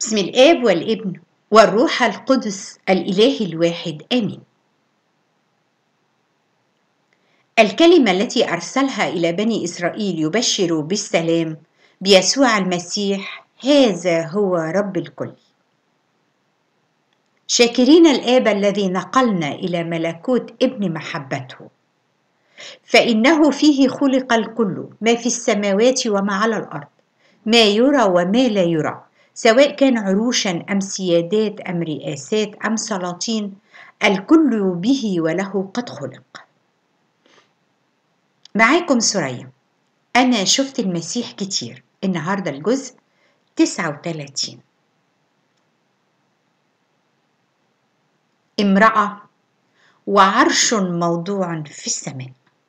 بسم الآب والابن والروح القدس الإله الواحد آمين. الكلمة التي أرسلها إلى بني إسرائيل يبشر بالسلام بيسوع المسيح هذا هو رب الكل. شاكرين الآب الذي نقلنا إلى ملكوت ابن محبته. فإنه فيه خلق الكل ما في السماوات وما على الأرض ما يرى وما لا يرى سواء كان عروشا أم سيادات أم رئاسات أم سلاطين الكل به وله قد خلق معاكم سوريا أنا شفت المسيح كتير النهاردة الجزء 39 امرأة وعرش موضوع في السماء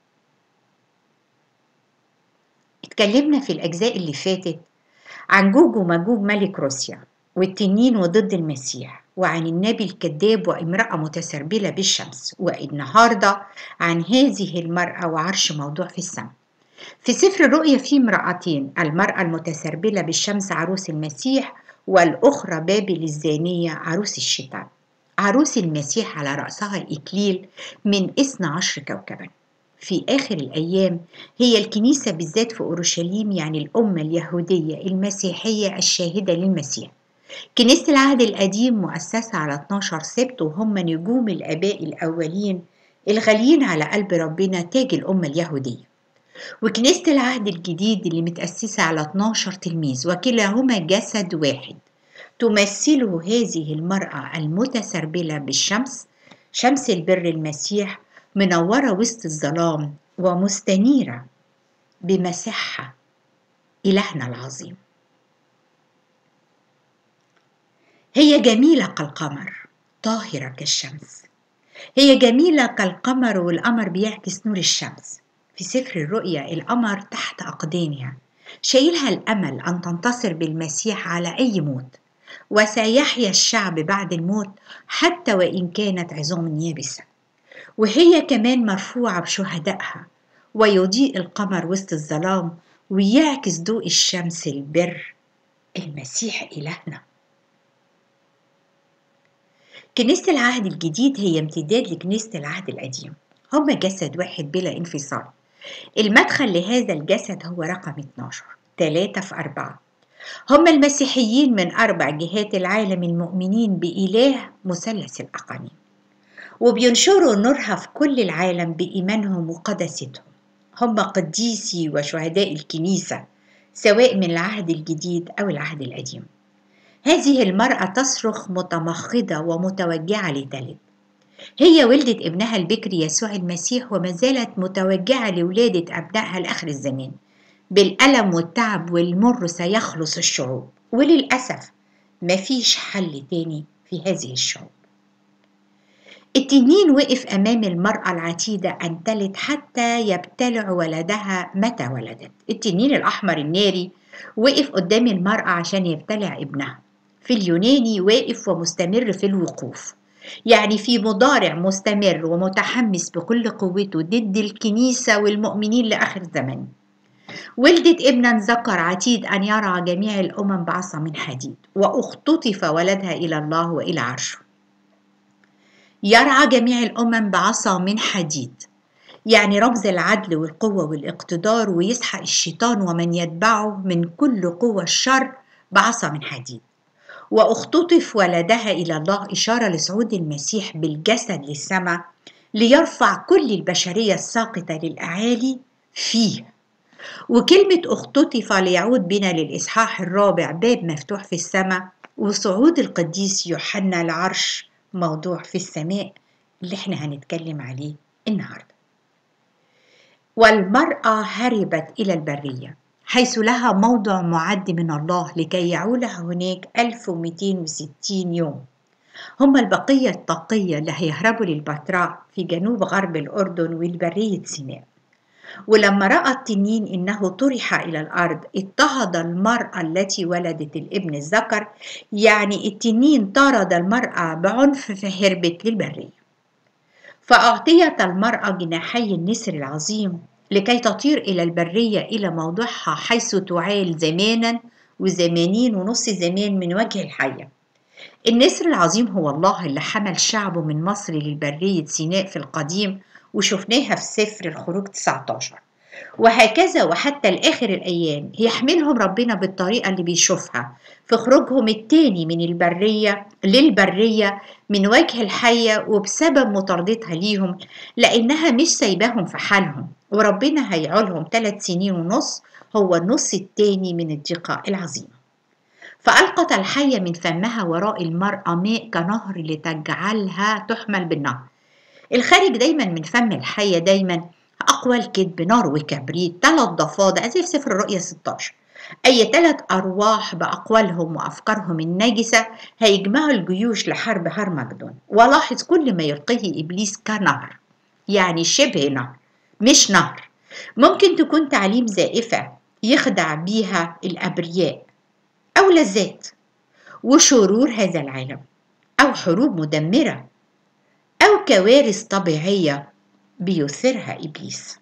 اتكلمنا في الأجزاء اللي فاتت عن جوج وماجوج ملك روسيا والتنين وضد المسيح وعن النبي الكذاب وامرأة متسربلة بالشمس والنهاردة عن هذه المرأة وعرش موضوع في السماء في سفر الرؤيا في امرأتين المرأة المتسربلة بالشمس عروس المسيح والأخرى بابل الزانية عروس الشيطان عروس المسيح على رأسها الإكليل من إثنى عشر كوكباً في آخر الأيام هي الكنيسة بالذات في أورشليم يعني الأمة اليهودية المسيحية الشاهدة للمسيح كنيسة العهد القديم مؤسسة على 12 سبت وهم نجوم الآباء الأولين الغاليين على قلب ربنا تاج الأمة اليهودية وكنيسة العهد الجديد اللي متأسسة على 12 تلميذ وكلاهما جسد واحد تمثله هذه المرأة المتسربلة بالشمس شمس البر المسيح منورة وسط الظلام ومستنيرة بمسحة إلهنا العظيم هي جميلة كالقمر طاهرة كالشمس هي جميلة كالقمر والقمر بيعكس نور الشمس في سفر الرؤيا القمر تحت أقدامها شايلها الأمل أن تنتصر بالمسيح على أي موت وسيحيا الشعب بعد الموت حتى وإن كانت عظام يابسة وهي كمان مرفوعة بشهدائها ويضيء القمر وسط الظلام ويعكس ضوء الشمس البر المسيح إلهنا كنيسة العهد الجديد هي امتداد لكنيسة العهد القديم هما جسد واحد بلا انفصال المدخل لهذا الجسد هو رقم 12 ثلاثة في أربعة هم المسيحيين من أربع جهات العالم المؤمنين بإله مثلث الأقانيم وبينشروا نورها في كل العالم بإيمانهم وقداستهم هم قديسي وشهداء الكنيسة سواء من العهد الجديد أو العهد القديم هذه المرأة تصرخ متمخضة ومتوجعة لتلد هي ولدت ابنها البكر يسوع المسيح وما زالت متوجعة لولادة أبنائها لآخر الزمان بالألم والتعب والمر سيخلص الشعوب وللأسف مفيش حل تاني في هذه الشعوب التنين وقف أمام المرأة العتيدة أن تلد حتى يبتلع ولدها متى ولدت التنين الأحمر الناري وقف قدام المرأة عشان يبتلع ابنها في اليوناني واقف ومستمر في الوقوف يعني في مضارع مستمر ومتحمس بكل قوته ضد الكنيسة والمؤمنين لآخر الزمن ولدت ابنا ذكر عتيد أن يرعى جميع الأمم بعصا من حديد واختطف ولدها إلى الله وإلى عرشه يرعى جميع الأمم بعصا من حديد يعني رمز العدل والقوة والاقتدار ويسحق الشيطان ومن يتبعه من كل قوة الشر بعصا من حديد واختطف ولدها إلى الله إشارة لصعود المسيح بالجسد للسماء ليرفع كل البشرية الساقطة للأعالي فيه وكلمة اختطف ليعود بنا للإصحاح الرابع باب مفتوح في السماء وصعود القديس يوحنا العرش موضوع في السماء اللي احنا هنتكلم عليه النهارده والمرأة هربت إلى البرية حيث لها موضع معد من الله لكي يعولها هناك 1260 يوم هم البقية التقية اللي هيهربوا للبتراء في جنوب غرب الأردن والبرية سيناء ولما رأى التنين إنه طرح إلى الأرض اضطهد المرأة التي ولدت الابن الذكر يعني التنين طارد المرأة بعنف فهربت للبرية فأعطيت المرأة جناحي النسر العظيم لكي تطير إلى البرية إلى موضعها حيث تعال زمانا وزمانين ونص زمان من وجه الحية النسر العظيم هو الله اللي حمل شعبه من مصر للبرية سيناء في القديم وشفناها في سفر الخروج 19 وهكذا وحتى لآخر الأيام يحملهم ربنا بالطريقة اللي بيشوفها في خروجهم التاني من البرية للبرية من وجه الحية وبسبب مطاردتها ليهم لأنها مش سايباهم في حالهم وربنا هيعولهم ثلاث سنين ونص هو النص التاني من الضيقة العظيمة فألقت الحية من فمها وراء المرأة ماء كنهر لتجعلها تحمل بالنهر الخارج دايما من فم الحية دايما أقوى الكذب نار وكبريت ثلاث ضفادع زي في سفر الرؤيا 16 أي ثلاث أرواح بأقوالهم وأفكارهم النجسة هيجمعوا الجيوش لحرب هرمجدون ولاحظ كل ما يلقيه إبليس كنهر يعني شبه نهر مش نهر ممكن تكون تعليم زائفة يخدع بيها الأبرياء أو لذات وشرور هذا العالم أو حروب مدمرة أو كوارث طبيعية بيثيرها إبليس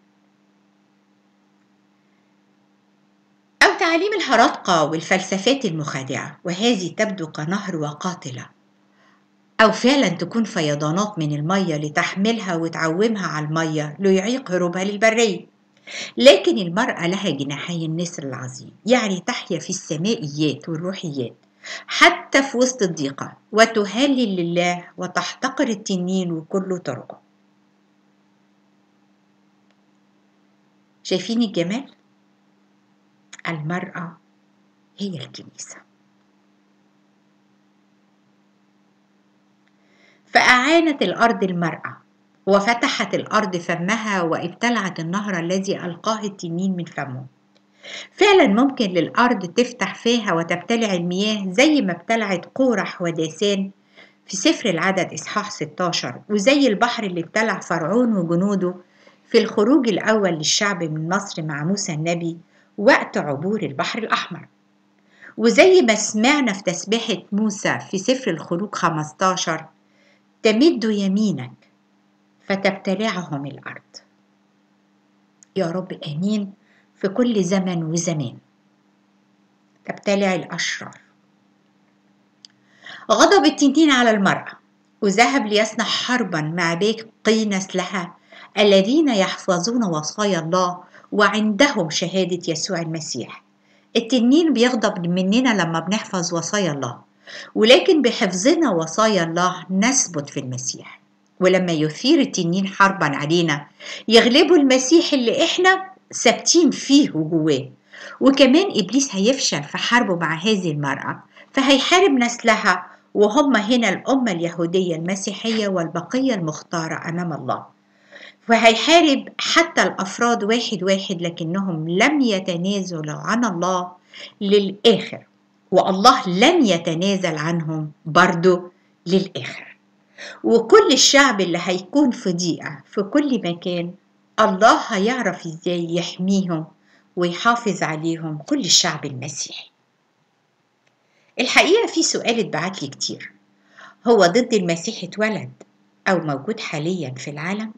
أو تعاليم الهرطقة والفلسفات المخادعة وهذه تبدو كنهر وقاتلة أو فعلا تكون فيضانات من المية لتحملها وتعومها على المية ليعيق هروبها للبرية لكن المرأة لها جناحي النسر العظيم يعني تحيا في السمائيات والروحيات حتى في وسط الضيقة وتهلل لله وتحتقر التنين وكل طرقه شايفين الجمال؟ المرأة هي الكنيسة فأعانت الأرض المرأة وفتحت الأرض فمها وابتلعت النهر الذي ألقاه التنين من فمه فعلا ممكن للأرض تفتح فيها وتبتلع المياه زي ما ابتلعت قورح وداسان في سفر العدد إصحاح 16 وزي البحر اللي ابتلع فرعون وجنوده في الخروج الأول للشعب من مصر مع موسى النبي وقت عبور البحر الأحمر وزي ما سمعنا في تسبيحة موسى في سفر الخروج 15 تمد يمينك فتبتلعهم الأرض يا رب آمين في كل زمن وزمان تبتلع الأشرار غضب التنين على المرأة وذهب ليصنع حربا مع باقي نسلها الذين يحفظون وصايا الله وعندهم شهادة يسوع المسيح التنين بيغضب مننا لما بنحفظ وصايا الله ولكن بحفظنا وصايا الله نثبت في المسيح ولما يثير التنين حربا علينا يغلبوا المسيح اللي احنا ثابتين فيه وجواه وكمان ابليس هيفشل في حربه مع هذه المراه فهيحارب نسلها وهم هنا الامه اليهوديه المسيحيه والبقيه المختاره امام الله وهيحارب حتى الافراد واحد واحد لكنهم لم يتنازلوا عن الله للاخر والله لن يتنازل عنهم برضه للاخر وكل الشعب اللي هيكون في ضيقه في كل مكان الله هيعرف ازاي يحميهم ويحافظ عليهم كل الشعب المسيحي الحقيقة في سؤال اتبعت لي كتير هو ضد المسيح اتولد أو موجود حاليا في العالم؟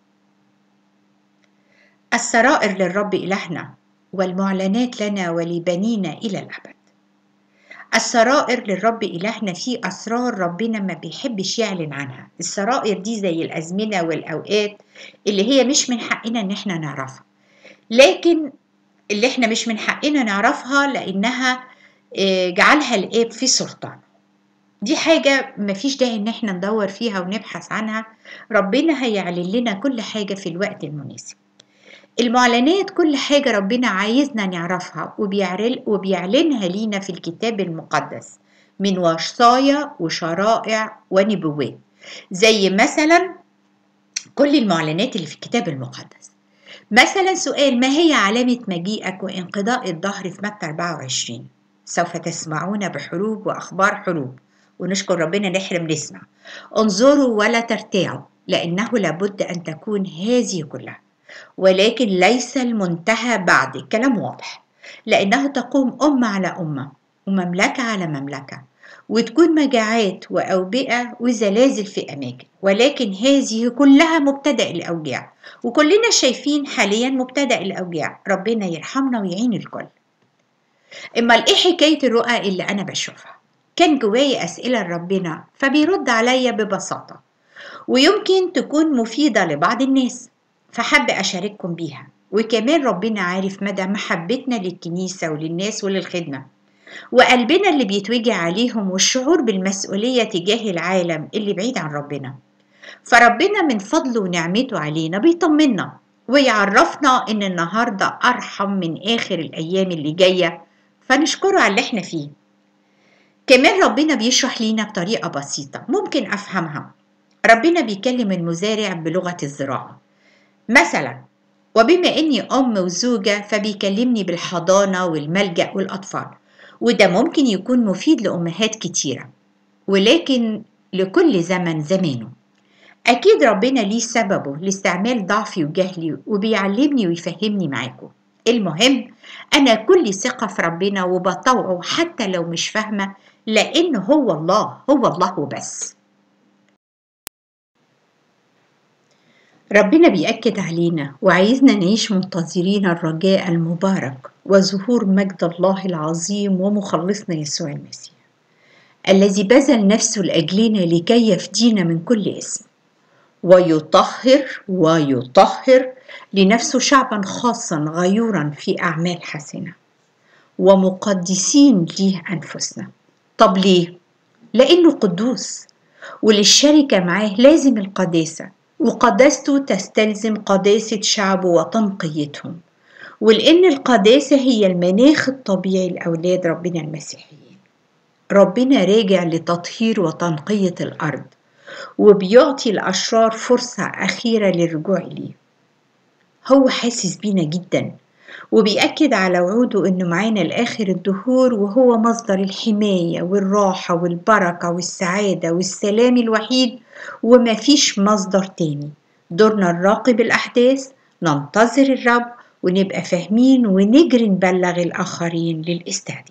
السرائر للرب إلهنا والمعلنات لنا ولبنينا إلى الأبد السرائر للرب إلهنا في أسرار ربنا ما بيحبش يعلن عنها السرائر دي زي الأزمنة والأوقات اللي هي مش من حقنا إن احنا نعرفها لكن اللي احنا مش من حقنا نعرفها لأنها جعلها الآب في سلطان دي حاجة مفيش داعي إن احنا ندور فيها ونبحث عنها ربنا هيعلن لنا كل حاجة في الوقت المناسب المعلنات كل حاجة ربنا عايزنا نعرفها وبيعرل وبيعلنها لينا في الكتاب المقدس من وصايا وشرائع ونبوات زي مثلا كل المعلنات اللي في الكتاب المقدس مثلا سؤال ما هي علامة مجيئك وانقضاء الظهر في متى 24 سوف تسمعون بحروب وأخبار حروب ونشكر ربنا نحرم نسمع انظروا ولا ترتاعوا لأنه لابد أن تكون هذه كلها ولكن ليس المنتهى بعد الكلام واضح لأنه تقوم أمة على أمة ومملكة على مملكة وتكون مجاعات وأوبئة وزلازل في أماكن ولكن هذه كلها مبتدأ الأوجاع وكلنا شايفين حاليا مبتدأ الأوجاع ربنا يرحمنا ويعين الكل امال ايه حكايه الرؤى اللي انا بشوفها كان جوايا اسئله لربنا فبيرد عليا ببساطه ويمكن تكون مفيده لبعض الناس فحب اشارككم بيها وكمان ربنا عارف مدى محبتنا للكنيسه وللناس وللخدمه وقلبنا اللي بيتوجع عليهم والشعور بالمسؤوليه تجاه العالم اللي بعيد عن ربنا فربنا من فضله ونعمته علينا بيطمنا ويعرفنا ان النهارده ارحم من اخر الايام اللي جايه فنشكره على اللي احنا فيه كمان ربنا بيشرح لينا بطريقه بسيطه ممكن افهمها ربنا بيكلم المزارع بلغه الزراعه مثلا وبما اني ام وزوجه فبيكلمني بالحضانه والملجا والاطفال وده ممكن يكون مفيد لامهات كتيره ولكن لكل زمن زمانه أكيد ربنا ليه سببه لاستعمال ضعفي وجهلي وبيعلمني ويفهمني معاكم المهم أنا كل ثقة في ربنا وبطوعه حتى لو مش فاهمة لأن هو الله هو الله وبس ربنا بيأكد علينا وعايزنا نعيش منتظرين الرجاء المبارك وظهور مجد الله العظيم ومخلصنا يسوع المسيح الذي بذل نفسه لأجلنا لكي يفدينا من كل اسم ويطهر ويطهر لنفسه شعبا خاصا غيورا في أعمال حسنة ومقدسين ليه أنفسنا طب ليه؟ لأنه قدوس وللشركة معاه لازم القداسة وقداسته تستلزم قداسة شعبه وتنقيتهم ولأن القداسة هي المناخ الطبيعي لأولاد ربنا المسيحيين ربنا راجع لتطهير وتنقية الأرض وبيعطي الأشرار فرصة أخيرة للرجوع إليه هو حاسس بينا جدا وبيأكد على وعوده إنه معانا لآخر الدهور وهو مصدر الحماية والراحة والبركة والسعادة والسلام الوحيد ومفيش مصدر تاني دورنا نراقب الأحداث ننتظر الرب ونبقى فاهمين ونجري نبلغ الآخرين للاستعداد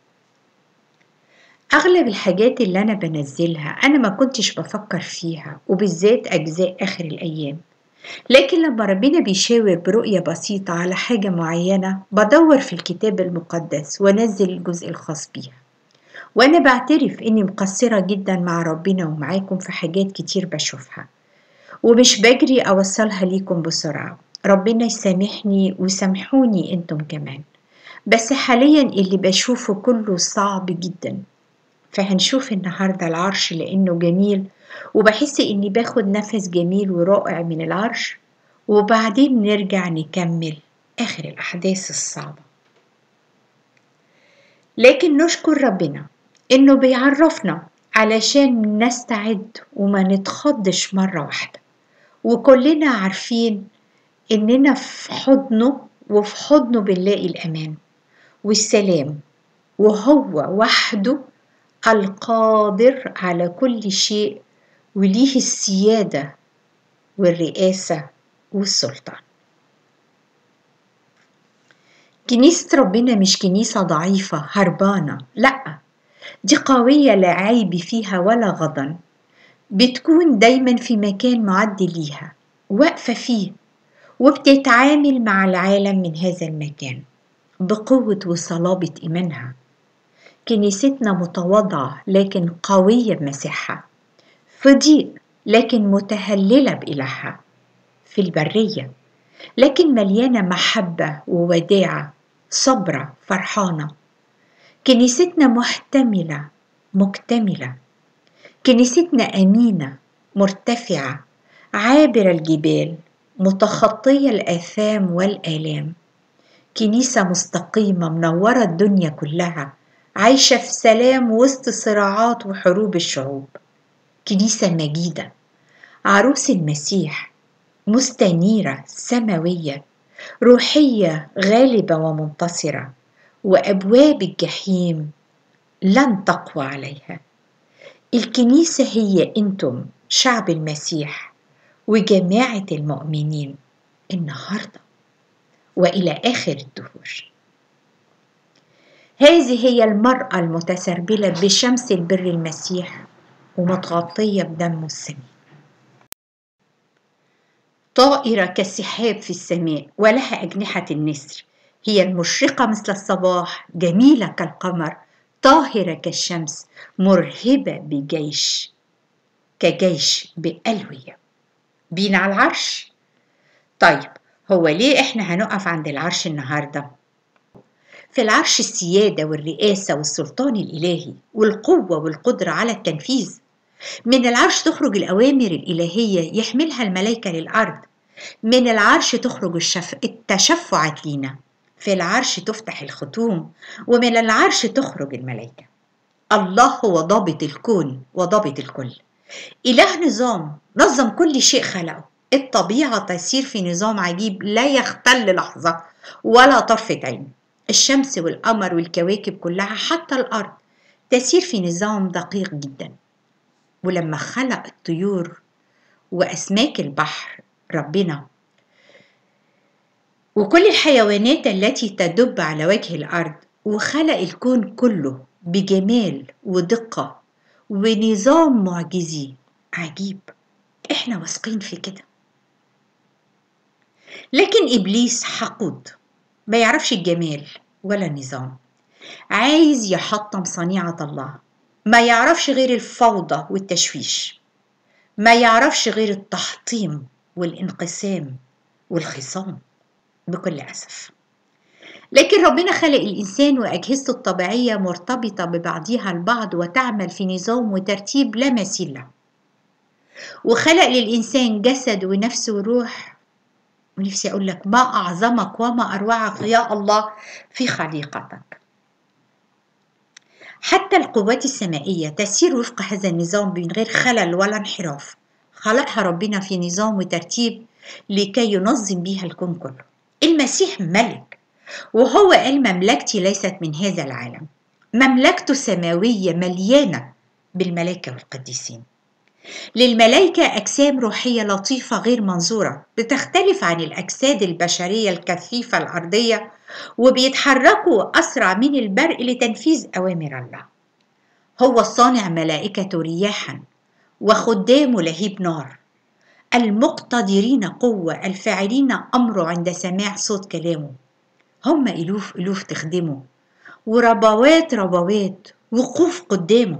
أغلب الحاجات اللي أنا بنزلها أنا ما كنتش بفكر فيها وبالذات أجزاء آخر الأيام لكن لما ربنا بيشاور برؤية بسيطة على حاجة معينة بدور في الكتاب المقدس وانزل الجزء الخاص بيها وأنا بعترف إني مقصرة جدا مع ربنا ومعاكم في حاجات كتير بشوفها ومش بجري أوصلها ليكم بسرعة ربنا يسامحني وسامحوني انتم كمان بس حاليا اللي بشوفه كله صعب جدا فهنشوف النهاردة العرش لأنه جميل وبحس إني باخد نفس جميل ورائع من العرش وبعدين نرجع نكمل آخر الأحداث الصعبة لكن نشكر ربنا إنه بيعرفنا علشان نستعد وما نتخضش مرة واحدة وكلنا عارفين إننا في حضنه وفي حضنه بنلاقي الأمان والسلام وهو وحده القادر على كل شيء وليه السيادة والرئاسة والسلطان كنيسة ربنا مش كنيسة ضعيفة هربانة لأ دي قوية لا عيب فيها ولا غضن بتكون دايما في مكان معد ليها واقفة فيه وبتتعامل مع العالم من هذا المكان بقوة وصلابة إيمانها كنيستنا متواضعة لكن قوية بمسيحها في ضيق لكن متهللة بإلهها في البرية لكن مليانة محبة ووداعة صبرة فرحانة كنيستنا محتملة مكتملة كنيستنا أمينة مرتفعة عابرة الجبال متخطية الآثام والآلام كنيسة مستقيمة منورة الدنيا كلها عايشة في سلام وسط صراعات وحروب الشعوب كنيسة مجيدة عروس المسيح مستنيرة سماوية روحية غالبة ومنتصرة وأبواب الجحيم لن تقوى عليها الكنيسة هي أنتم شعب المسيح وجماعة المؤمنين النهارده والى اخر الدهور هذه هي المراه المتسربله بشمس البر المسيح ومتغطيه بدمه السمين طائره كالسحاب في السماء ولها اجنحه النسر هي المشرقة مثل الصباح جميلة كالقمر طاهرة كالشمس مرهبة بجيش كجيش بألوية بينا على العرش طيب هو ليه احنا هنقف عند العرش النهارده في العرش السيادة والرئاسة والسلطان الإلهي والقوة والقدرة على التنفيذ من العرش تخرج الأوامر الإلهية يحملها الملائكة للأرض من العرش تخرج الشف... التشفعات لينا في العرش تفتح الختوم ومن العرش تخرج الملائكة الله هو ضابط الكون وضابط الكل إله نظام نظم كل شيء خلقه الطبيعة تسير في نظام عجيب لا يختل لحظة ولا طرفة عين الشمس والقمر والكواكب كلها حتى الأرض تسير في نظام دقيق جدا ولما خلق الطيور وأسماك البحر ربنا وكل الحيوانات التي تدب على وجه الأرض وخلق الكون كله بجمال ودقة ونظام معجزي عجيب احنا واثقين في كده لكن ابليس حقود ما يعرفش الجمال ولا النظام عايز يحطم صنيعة الله ما يعرفش غير الفوضى والتشويش ما يعرفش غير التحطيم والانقسام والخصام بكل أسف لكن ربنا خلق الإنسان وأجهزته الطبيعية مرتبطة ببعضها البعض وتعمل في نظام وترتيب لا مثيل له وخلق للإنسان جسد ونفس وروح ونفسي أقول لك ما أعظمك وما أروعك يا الله في خليقتك حتى القوات السمائية تسير وفق هذا النظام من غير خلل ولا انحراف خلقها ربنا في نظام وترتيب لكي ينظم بها الكون كله المسيح ملك وهو قال مملكتي ليست من هذا العالم مملكته سماوية مليانة بالملائكة والقديسين للملائكة أجسام روحية لطيفة غير منظورة بتختلف عن الأجساد البشرية الكثيفة الأرضية وبيتحركوا أسرع من البرق لتنفيذ أوامر الله هو صانع ملائكته رياحا وخدامه لهيب نار المقتدرين قوة الفاعلين أمره عند سماع صوت كلامه هم ألوف ألوف تخدمه وربوات ربوات وقوف قدامه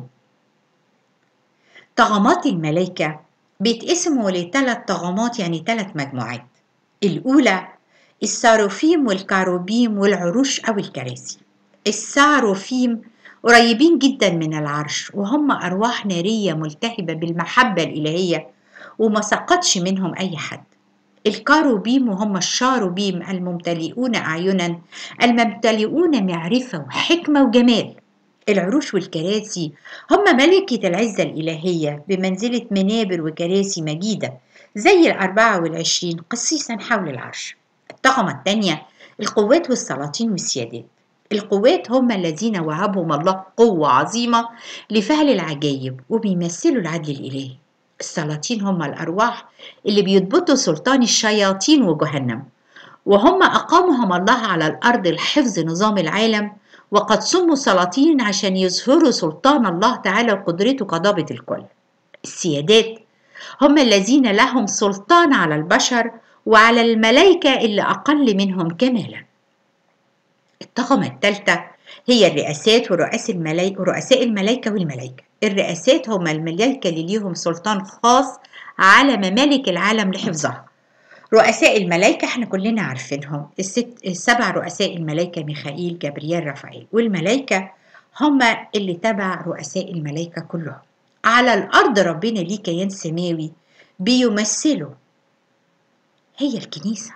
طغمات الملائكة بيتقسموا لثلاث طغمات يعني ثلاث مجموعات الأولى الساروفيم والكاروبيم والعروش أو الكراسي الساروفيم قريبين جدا من العرش وهم أرواح نارية ملتهبة بالمحبة الإلهية وما سقطش منهم أي حد الكاروبيم وهم الشاروبيم الممتلئون أعينا الممتلئون معرفة وحكمة وجمال العروش والكراسي هم ملكة العزة الإلهية بمنزلة منابر وكراسي مجيدة زي الأربعة والعشرين قسيسا حول العرش الطغمة الثانية القوات والسلاطين والسيادات القوات هم الذين وهبهم الله قوة عظيمة لفعل العجائب وبيمثلوا العدل الإلهي السلاطين هم الأرواح اللي بيضبطوا سلطان الشياطين وجهنم وهم أقامهم الله على الأرض لحفظ نظام العالم وقد سموا سلاطين عشان يظهروا سلطان الله تعالى وقدرته كضابط الكل السيادات هم الذين لهم سلطان على البشر وعلى الملائكة اللي أقل منهم كمالا الطغمة الثالثة هي الرئاسات ورؤساء الملائكة ورؤساء الملائكة والملائكة الرئاسات هم الملائكة اللي ليهم سلطان خاص على ممالك العالم لحفظها رؤساء الملائكة احنا كلنا عارفينهم الست السبع رؤساء الملائكة ميخائيل جبريل رافائيل والملائكة هم اللي تبع رؤساء الملائكة كلهم على الأرض ربنا ليه كيان سماوي بيمثله هي الكنيسة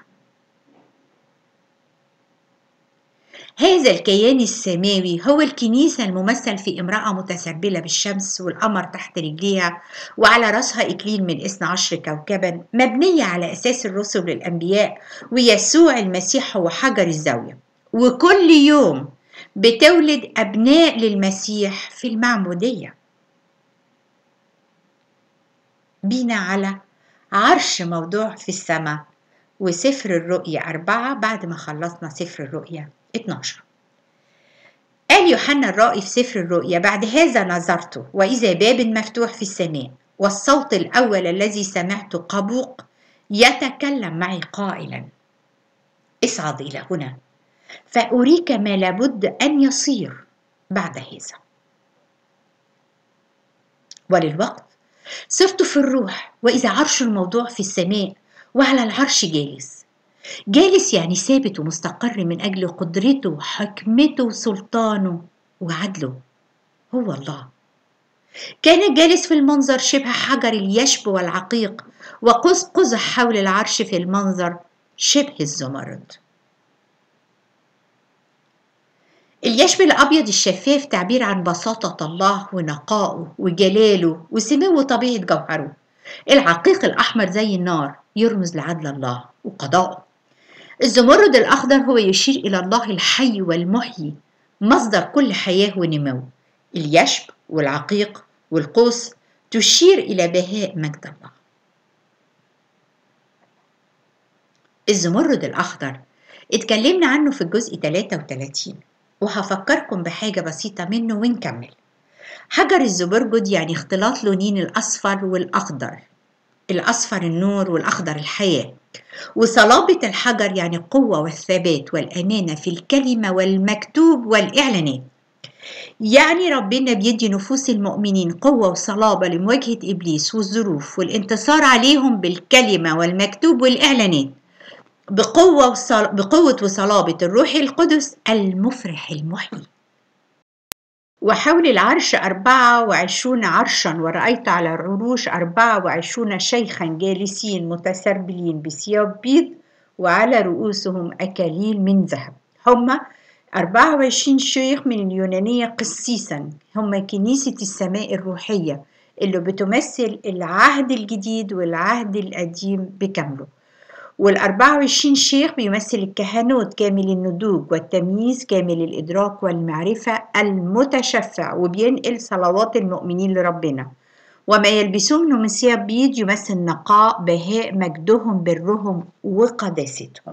هذا الكيان السماوي هو الكنيسة الممثل في امرأة متسربلة بالشمس والقمر تحت رجليها وعلى رأسها إكليل من إثنى عشر كوكبا مبنية على أساس الرسل والأنبياء ويسوع المسيح هو حجر الزاوية وكل يوم بتولد أبناء للمسيح في المعمودية بينا على عرش موضوع في السماء وسفر الرؤيا أربعة بعد ما خلصنا سفر الرؤيا 12 قال يوحنا الرائي في سفر الرؤيا بعد هذا نظرت وإذا باب مفتوح في السماء والصوت الأول الذي سمعته قبوق يتكلم معي قائلا اصعد إلى هنا فأريك ما لابد أن يصير بعد هذا وللوقت صرت في الروح وإذا عرش الموضوع في السماء وعلى العرش جالس جالس يعني ثابت ومستقر من أجل قدرته وحكمته وسلطانه وعدله هو الله كان جالس في المنظر شبه حجر اليشب والعقيق وقوس قزح حول العرش في المنظر شبه الزمرد اليشب الأبيض الشفاف تعبير عن بساطة الله ونقائه وجلاله وسمو طبيعة جوهره العقيق الأحمر زي النار يرمز لعدل الله وقضائه الزمرد الأخضر هو يشير إلى الله الحي والمحيي مصدر كل حياة ونمو اليشب والعقيق والقوس تشير إلى بهاء مجد الله الزمرد الأخضر اتكلمنا عنه في الجزء 33 وهفكركم بحاجة بسيطة منه ونكمل حجر الزبرجد يعني اختلاط لونين الأصفر والأخضر الأصفر النور والأخضر الحياة وصلابة الحجر يعني القوة والثبات والأمانة في الكلمة والمكتوب والإعلانات يعني ربنا بيدي نفوس المؤمنين قوة وصلابة لمواجهة إبليس والظروف والانتصار عليهم بالكلمة والمكتوب والإعلانات بقوة, وصل... بقوة وصلابة الروح القدس المفرح المحيي وحول العرش أربعة وعشرون عرشا ورأيت على العروش أربعة وعشرون شيخا جالسين متسربلين بثياب بيض وعلى رؤوسهم أكاليل من ذهب هم 24 شيخ من اليونانية قسيسا هم كنيسة السماء الروحية اللي بتمثل العهد الجديد والعهد القديم بكامله والأربعة وعشرين شيخ بيمثل الكهنوت كامل النضوج والتمييز كامل الإدراك والمعرفة المتشفع وبينقل صلوات المؤمنين لربنا وما يلبسونه من ثياب بيض يمثل نقاء بهاء مجدهم برهم وقداستهم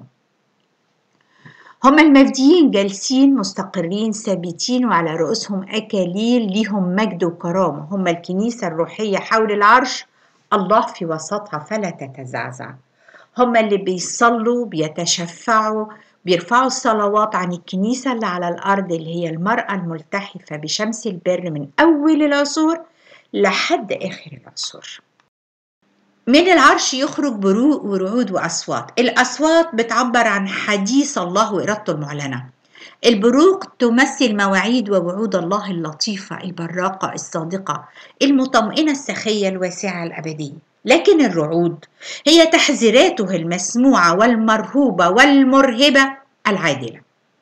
هم المفديين جالسين مستقرين ثابتين وعلى رؤوسهم أكاليل ليهم مجد وكرامة هم الكنيسة الروحية حول العرش الله في وسطها فلا تتزعزع هم اللي بيصلوا بيتشفعوا بيرفعوا الصلوات عن الكنيسة اللي على الأرض اللي هي المرأة الملتحفة بشمس البر من أول العصور لحد آخر العصور من العرش يخرج بروق ورعود وأصوات الأصوات بتعبر عن حديث الله وإرادته المعلنة البروق تمثل مواعيد ووعود الله اللطيفة البراقة الصادقة المطمئنة السخية الواسعة الأبدية لكن الرعود هي تحذيراته المسموعة والمرهوبة والمرهبة العادلة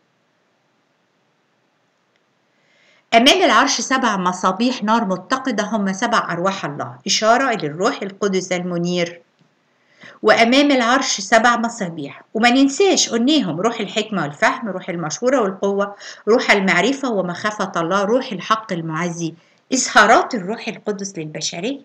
أمام العرش سبع مصابيح نار متقدة هم سبع أرواح الله إشارة إلى الروح القدس المنير وأمام العرش سبع مصابيح وما ننساش قلناهم روح الحكمة والفهم روح المشورة والقوة روح المعرفة ومخافة الله روح الحق المعزي إظهارات الروح القدس للبشرية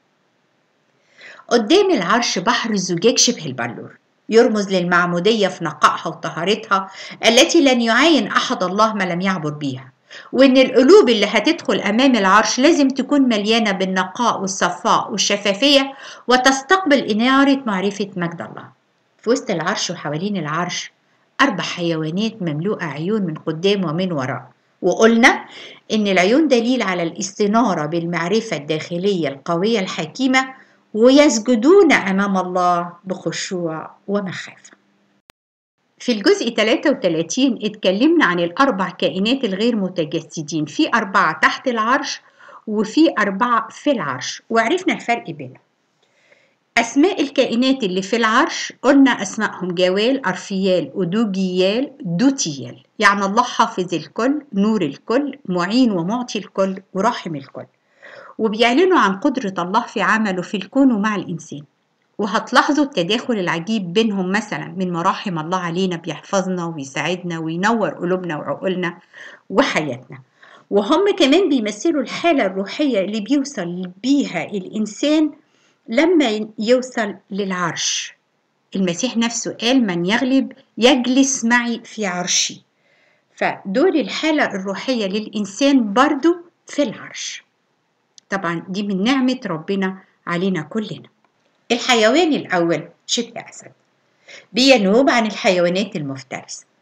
قدام العرش بحر الزجاج شبه البلور يرمز للمعمودية في نقائها وطهارتها التي لن يعاين أحد الله ما لم يعبر بيها وإن القلوب اللي هتدخل أمام العرش لازم تكون مليانة بالنقاء والصفاء والشفافية وتستقبل إنارة معرفة مجد الله في وسط العرش وحوالين العرش أربع حيوانات مملوءة عيون من قدام ومن وراء وقلنا إن العيون دليل على الاستنارة بالمعرفة الداخلية القوية الحكيمة ويسجدون أمام الله بخشوع ومخافة في الجزء 33 اتكلمنا عن الأربع كائنات الغير متجسدين في أربعة تحت العرش وفي أربعة في العرش وعرفنا الفرق بينهم أسماء الكائنات اللي في العرش قلنا أسمائهم جوال أرفيال أدوجيال دوتيال يعني الله حافظ الكل نور الكل معين ومعطي الكل ورحم الكل وبيعلنوا عن قدرة الله في عمله في الكون ومع الإنسان وهتلاحظوا التداخل العجيب بينهم مثلا من مراحم الله علينا بيحفظنا ويساعدنا وينور قلوبنا وعقولنا وحياتنا وهم كمان بيمثلوا الحالة الروحية اللي بيوصل بيها الإنسان لما يوصل للعرش المسيح نفسه قال من يغلب يجلس معي في عرشي فدول الحالة الروحية للإنسان برضو في العرش طبعا دي من نعمة ربنا علينا كلنا الحيوان الأول شبه أسد بينوب عن الحيوانات المفترسة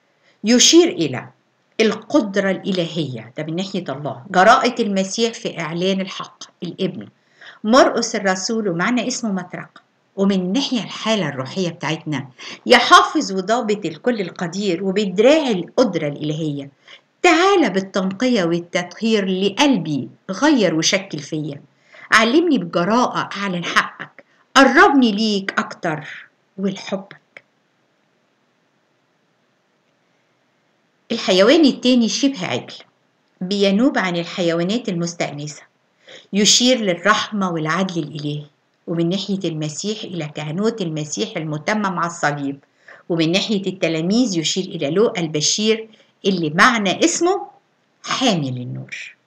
يشير إلى القدرة الإلهية ده من ناحية الله جراءة المسيح في إعلان الحق الابن مرقس الرسول ومعنى اسمه مطرق ومن الناحية الحالة الروحية بتاعتنا يحافظ وضابط الكل القدير وبدراع القدرة الإلهية تعالى بالتنقية والتطهير لقلبي غير وشكل فيا علمني بجراءة أعلن حقك قربني ليك أكتر ولحبك الحيوان التاني شبه عجل بينوب عن الحيوانات المستأنسة يشير للرحمة والعدل الإلهي ومن ناحية المسيح إلى كهنوت المسيح المتمم على الصليب ومن ناحية التلاميذ يشير إلى لوقا البشير اللي معنى اسمه حامل النور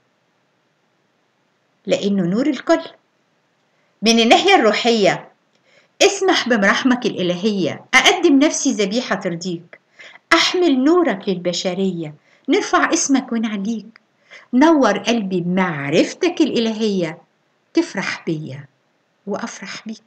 لأنه نور الكل من الناحية الروحية اسمح بمراحمك الإلهية أقدم نفسي ذبيحة ترضيك أحمل نورك للبشرية نرفع اسمك ونعليك نور قلبي بمعرفتك الإلهية تفرح بيا وأفرح بيك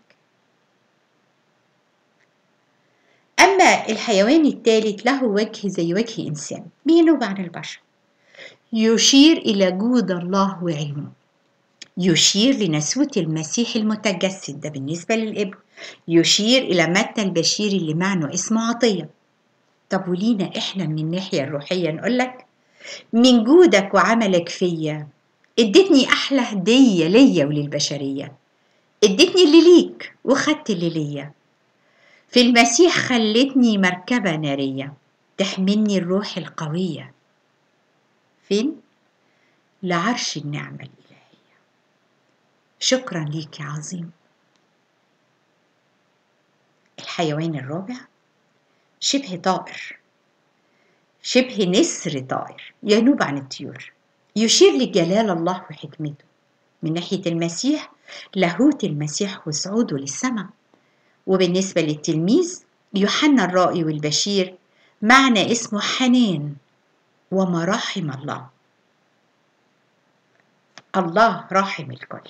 أما الحيوان الثالث له وجه زي وجه إنسان بينوب عن البشر يشير إلى جود الله وعلمه يشير لنسوة المسيح المتجسد ده بالنسبة للإبن يشير إلى متى البشير اللي معنى اسمه عطية طب ولينا إحنا من الناحية الروحية نقول لك من جودك وعملك فيا اديتني أحلى هدية ليا وللبشرية اديتني اللي ليك وخدت اللي ليا في المسيح خلتني مركبة نارية تحملني الروح القوية فين؟ لعرش النعمة الإلهية شكرا ليك يا عظيم الحيوان الرابع شبه طائر شبه نسر طائر ينوب عن الطيور يشير لجلال الله وحكمته من ناحية المسيح لاهوت المسيح وصعوده للسماء وبالنسبة للتلميذ يوحنا الرائي والبشير معنى اسمه حنان ومراحم الله الله راحم الكل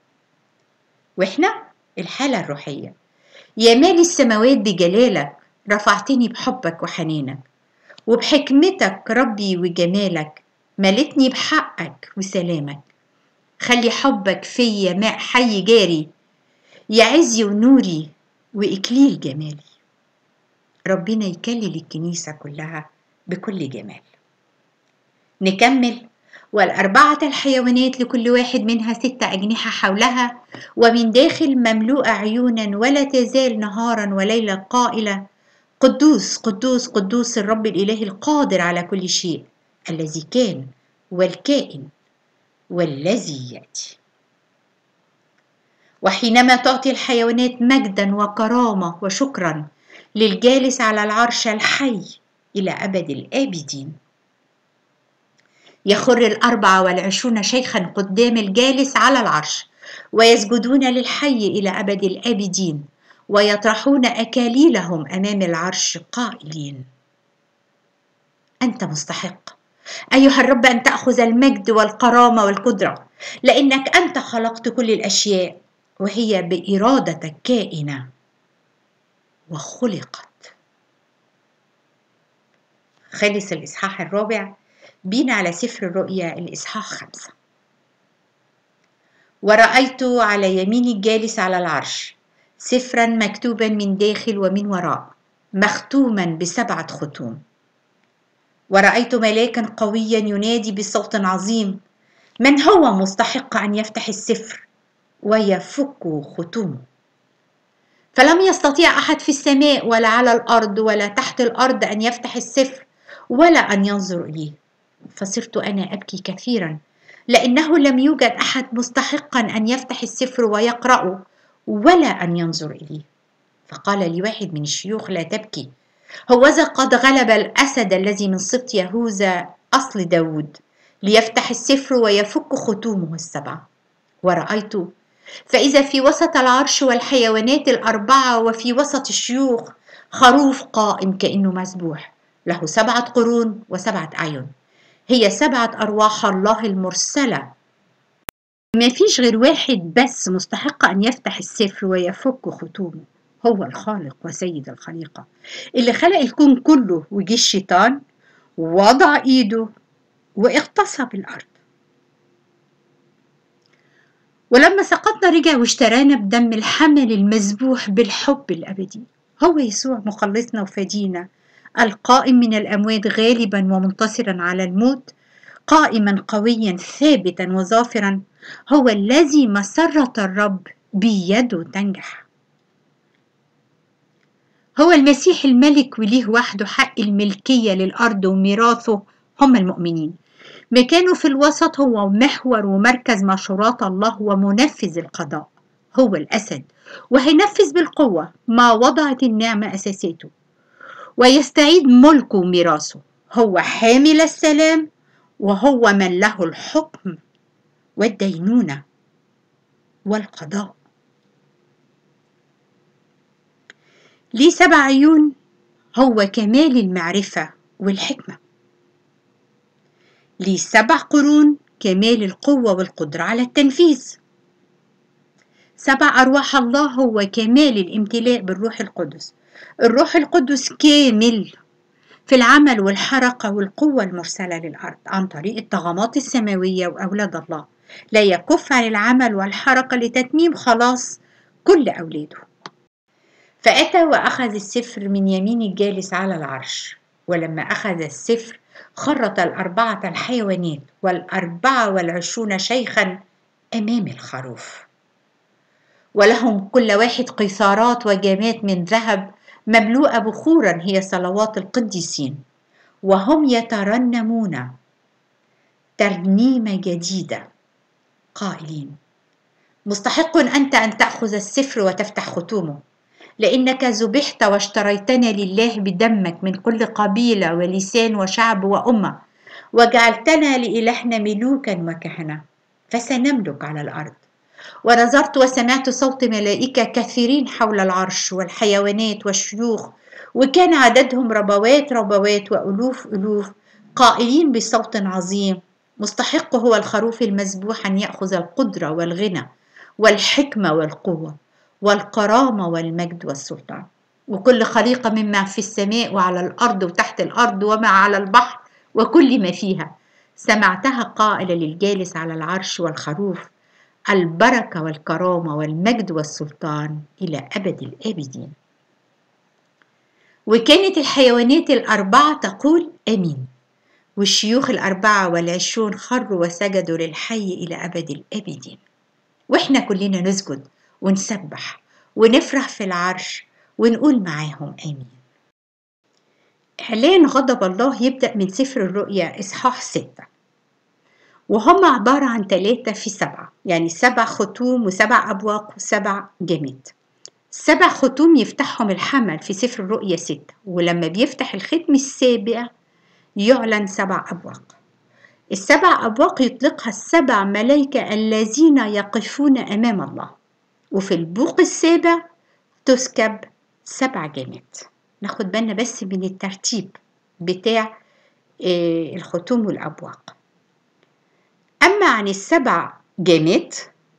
واحنا الحالة الروحية يا مالي السماوات بجلالك رفعتني بحبك وحنانك وبحكمتك ربي وجمالك ملتني بحقك وسلامك خلي حبك فيا ماء حي جاري يا عزي ونوري وإكليل جمالي ربنا يكلل الكنيسة كلها بكل جمال نكمل والأربعة الحيوانات لكل واحد منها ستة أجنحة حولها ومن داخل مملوءة عيونا ولا تزال نهارا وليلا قائلة قدوس قدوس قدوس الرب الإله القادر على كل شيء الذي كان والكائن والذي يأتي وحينما تعطي الحيوانات مجدا وكرامة وشكرا للجالس على العرش الحي إلى أبد الآبدين يخر الأربعة والعشرون شيخا قدام الجالس على العرش ويسجدون للحي إلى أبد الآبدين ويطرحون أكاليلهم أمام العرش قائلين أنت مستحق أيها الرب أن تأخذ المجد والكرامة والقدرة لأنك أنت خلقت كل الأشياء وهي بإرادتك كائنة وخلقت خلص الإصحاح الرابع بينا على سفر الرؤيا الإصحاح خمسة ورأيت على يمين الجالس على العرش سفرا مكتوبا من داخل ومن وراء مختوما بسبعة ختوم ورأيت ملاكا قويا ينادي بصوت عظيم من هو مستحق أن يفتح السفر ويفك ختومه فلم يستطيع أحد في السماء ولا على الأرض ولا تحت الأرض أن يفتح السفر ولا أن ينظر إليه فصرت أنا أبكي كثيرا لأنه لم يوجد أحد مستحقا أن يفتح السفر ويقرأه ولا أن ينظر إليه فقال لي واحد من الشيوخ لا تبكي هوذا قد غلب الأسد الذي من سبط يهوذا أصل داود ليفتح السفر ويفك ختومه السبعة ورأيت فإذا في وسط العرش والحيوانات الأربعة وفي وسط الشيوخ خروف قائم كأنه مسبوح له سبعة قرون وسبعة أعين هي سبعة أرواح الله المرسلة ما فيش غير واحد بس مستحق أن يفتح السفر ويفك ختومه هو الخالق وسيد الخليقة اللي خلق الكون كله وجي الشيطان وضع إيده واغتصب الأرض ولما سقطنا رجع واشترانا بدم الحمل المذبوح بالحب الأبدي هو يسوع مخلصنا وفدينا القائم من الأموات غالبا ومنتصرا على الموت قائما قويا ثابتا وظافرا هو الذي مسرة الرب بيده تنجح هو المسيح الملك وليه وحده حق الملكية للأرض وميراثه هم المؤمنين مكانه في الوسط هو محور ومركز مشورات الله ومنفذ القضاء هو الأسد وهينفذ بالقوة ما وضعت النعمة أساساته ويستعيد ملكه وميراثه هو حامل السلام وهو من له الحكم والدينونة والقضاء ليه سبع عيون هو كمال المعرفة والحكمة ليه سبع قرون كمال القوة والقدرة على التنفيذ سبع أرواح الله هو كمال الامتلاء بالروح القدس الروح القدس كامل في العمل والحركة والقوة المرسلة للأرض عن طريق الطغمات السماوية وأولاد الله لا يكف عن العمل والحركة لتتميم خلاص كل أولاده فأتى وأخذ السفر من يمين الجالس على العرش ولما أخذ السفر خرط الأربعة الحيوانات والأربعة والعشرون شيخا أمام الخروف ولهم كل واحد قيثارات وجامات من ذهب مملوءة بخورا هي صلوات القديسين وهم يترنمون ترنيمة جديدة قائلين مستحق أنت أن تأخذ السفر وتفتح ختومه لأنك ذبحت واشتريتنا لله بدمك من كل قبيلة ولسان وشعب وأمة وجعلتنا لإلهنا ملوكا وكهنة فسنملك على الأرض ونظرت وسمعت صوت ملائكة كثيرين حول العرش والحيوانات والشيوخ وكان عددهم ربوات ربوات وألوف ألوف قائلين بصوت عظيم مستحق هو الخروف المذبوح أن يأخذ القدرة والغنى والحكمة والقوة والكرامة والمجد والسلطان وكل خليقة مما في السماء وعلى الأرض وتحت الأرض وما على البحر وكل ما فيها سمعتها قائلة للجالس على العرش والخروف البركة والكرامة والمجد والسلطان إلى أبد الآبدين وكانت الحيوانات الأربعة تقول آمين والشيوخ الأربعة والعشرون خروا وسجدوا للحي إلى أبد الآبدين وإحنا كلنا نسجد ونسبح ونفرح في العرش ونقول معاهم آمين إعلان غضب الله يبدأ من سفر الرؤيا إصحاح ستة وهم عبارة عن ثلاثة في سبعة يعني سبع ختوم وسبع أبواق وسبع جماد سبع ختوم يفتحهم الحمل في سفر الرؤيا ستة ولما بيفتح الختم السابع يعلن سبع أبواق السبع أبواق يطلقها السبع ملائكة الذين يقفون أمام الله وفي البوق السابع تسكب سبع جماد ناخد بالنا بس من الترتيب بتاع الختوم والأبواق أما عن السبع جامات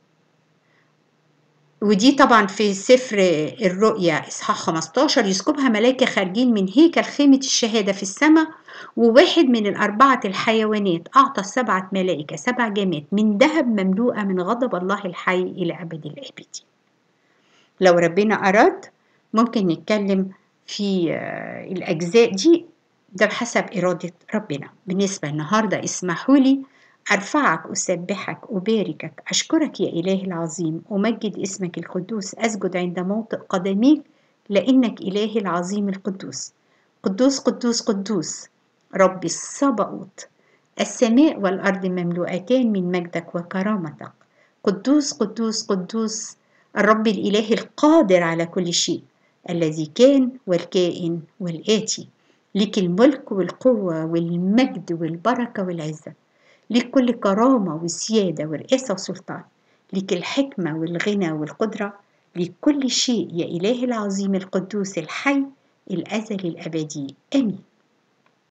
ودي طبعا في سفر الرؤيا إصحاح 15 يسكبها ملائكة خارجين من هيكل خيمة الشهادة في السماء وواحد من الأربعة الحيوانات أعطى السبعة ملائكة سبع جامات من ذهب مملوءة من غضب الله الحي إلى أبد الآبدين لو ربنا أراد ممكن نتكلم في الأجزاء دي ده بحسب إرادة ربنا بالنسبة النهاردة اسمحوا لي أرفعك أسبحك أباركك أشكرك يا إله العظيم أمجد اسمك القدوس أسجد عند موطئ قدميك لأنك إله العظيم القدوس قدوس قدوس قدوس رب الصبأوت السماء والأرض مملوءتان من مجدك وكرامتك قدوس قدوس قدوس الرب الإله القادر على كل شيء الذي كان والكائن والآتي لك الملك والقوة والمجد والبركة والعزة ليك كل كرامة وسيادة ورئاسة وسلطان ليك الحكمة والغنى والقدرة ليك كل شيء يا إله العظيم القدوس الحي الأزل الأبدي آمين